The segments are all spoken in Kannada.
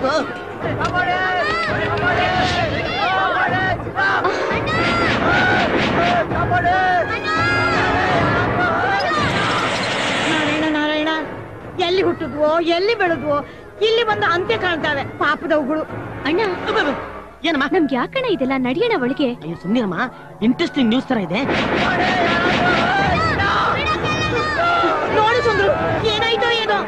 ಹೋಗು ನಾರಾಯಣ ನಾರಾಯಣ ಎಲ್ಲಿ ಹುಟ್ಟಿದ್ವೋ ಎಲ್ಲಿ ಬೆಳೆದ್ವೋ ಇಲ್ಲಿ ಬಂದು ಅಂತ್ಯ ಕಾಣ್ತಾವೆ ಪಾಪದವುಗಳು ಅಣ್ಣ ಏನಮ್ಮ ನಮ್ಗೆ ಯಾಕಣ್ಣ ಇದೆಲ್ಲ ನಡಿಯೋಣ ಒಳಗೆ ಅಯ್ಯೋ ಸುಮ್ಮನಿರಮ್ಮ ಇಂಟ್ರೆಸ್ಟಿಂಗ್ ನ್ಯೂಸ್ ತರ ಇದೆ ನೋಡಿ ಸುಂದ್ರು ಏನಾಯ್ತೋ ಏನೋ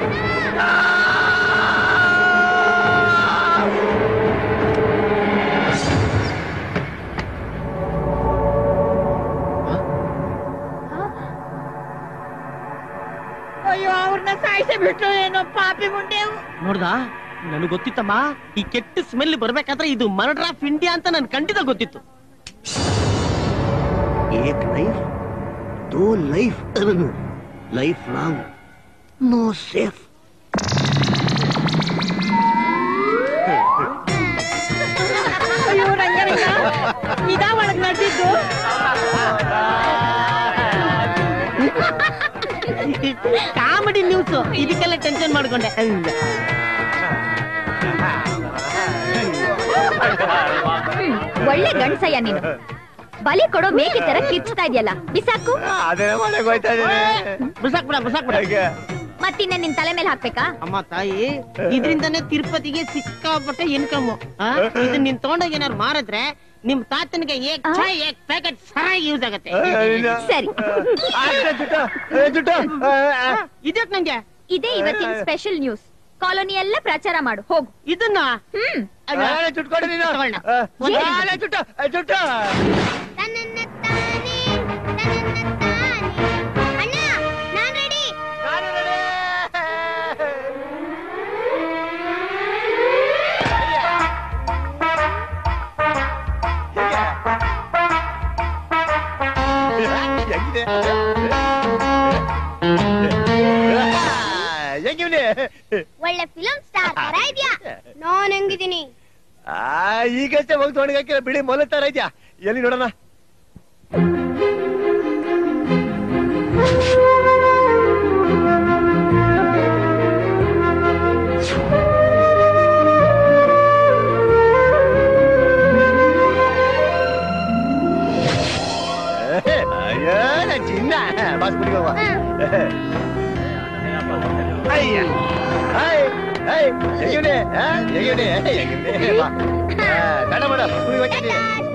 ಅಯ್ಯೋ ಅವ್ರನ್ನ ಸಾಯಿಸೇ ಬಿಟ್ರು ಏನೋ ಪಾಪಿ ಮುಂಡೆವು ನೋಡ್ದ ನನಗೆ ಗೊತ್ತಿತ್ತಮ್ಮ ಈ ಕೆಟ್ಟ ಸ್ಮೆಲ್ ಬರ್ಬೇಕಾದ್ರೆ ಇದು ಮರ್ಡರ್ ಆಫ್ ಇಂಡಿಯಾ ಅಂತ ನನ್ ಖಂಡಿತ ಗೊತ್ತಿತ್ತು एक लाइफ दो life life long no safe ಅಯ್ಯೋ ರಂಗರಂಗ ಇದಾ ಒಳಗ್ ನಡೆದಿದ್ದು ಕಾಮಿಡಿ ನ್ಯೂಸ್ ಇದಕ್ಕೆಲ್ಲ ಟೆನ್ಷನ್ ಮಾಡ್ಕೊಂಡೆ ಒಳ್ಳೆ ಗಂಡ್ಸಯ್ಯ ನೀನು ಬಲಿ ಕೊಡೋ ಮೇಕೆ ತರ ಕಿರ್ಚ್ತಾ ಇದೆಯಲ್ಲ ಬಿಸಾಕು ಅದೇ ಮಾಡಕ್ ಹೋಯ್ತಾ ಇದೀನಿ ಬಿಸಾಕ್ ಬಿಡ ಬಿಸಾಕ್ ಬಿಡ ಹಾಗೆ. ಮತ್ತಿನ್ನ ನಿನ್ ತಲೆ ಮೇಲೆ ಹಾಕ್ಬೇಕಾ ಅಮ್ಮ ತಾಯಿ ಇದರಿಂದಾನೇ ತಿರುಪತಿಗೆ ಸಿಕ್ಕಾಪಟ್ಟೆ ಇನ್ಕಮ್ ಇದನ್ನ ನೀನ್ ತಗೊಂಡೋಗಿ ಏನಾರು ಮಾರಿದ್ರೆ ನಿಮ್ ತಾತನಿಗೆ ಏಕ್ ಆ? ಚಾಯ್ ಏಕ್ ಪ್ಯಾಕೆಟ್ ಸರಾಗಿ ಯೂಸ್ ಆಗತ್ತೆ ಆ, ಇನ್ನ- ಸರಿ ಆ, ಜುಟ್ಟ, ಏ, ಜುಟ್ಟ, ಆ, ಆ. ಇದಕ್ ನಂಗೆ ಇದೇ ಇವತ್ತಿನ ಸ್ಪೆಷಲ್ ನ್ಯೂಸ್ ಕಾಲೋನಿ ಎಲ್ಲ ಪ್ರಚಾರ ಮಾಡು ಹೋಗು ಇದನ್ನ ಹ್ಮ್ ಅಲ್ಲ, ನಾಳೆ ಜುಟ್ ಕೊಡು ನೀನು. ತಗೊಳ್ಳ. ಆ, ಒಂದು ನಾಳೆ ಜುಟ್ಟ, ಆ, ಜುಟ್ಟ. ನಾನು ready. ಹೇಗೆ? ಹೆಂಗಿದೆ? ಆ, ಹೆಂಗಿವ್ನೆ? ಒಳ್ಳೆ ಫಿಲಂ ಸ್ಟಾರ್ ತರ ಇದ್ಯಾ ನಾನ್ ಹೆಂಗಿದ್ದೀನಿ ಆ, ಈಗಷ್ಟೇ ಹೋಗಿ ತೊಗೊಂಡಿಗಾಕಿಲ್ಲ ಬಿಡಿ ಮೊಲ ತರ ಇದ್ಯಾ ಎಲ್ಲಿ ನೋಡೋಣ ಅಯ್ಯೋ ನನ್ ಚಿನ್ನ ಬಾಸ್ ಬಿಡಿ ಹೋಗುವ ಅಯ್ಯ ಹಾಯ್ ಹಾಯ್ ಹೆಂಗಿವ್ನೆ ಹೆಂಗಿವ್ನೆ ಹೆಂಗಿವ್ನೆ ಬಾ ಆ, ಬೇಡ ಬೇಡ ಸ್ಕೂಲಿಗೆ ಹೋಗ್ತೀನಿ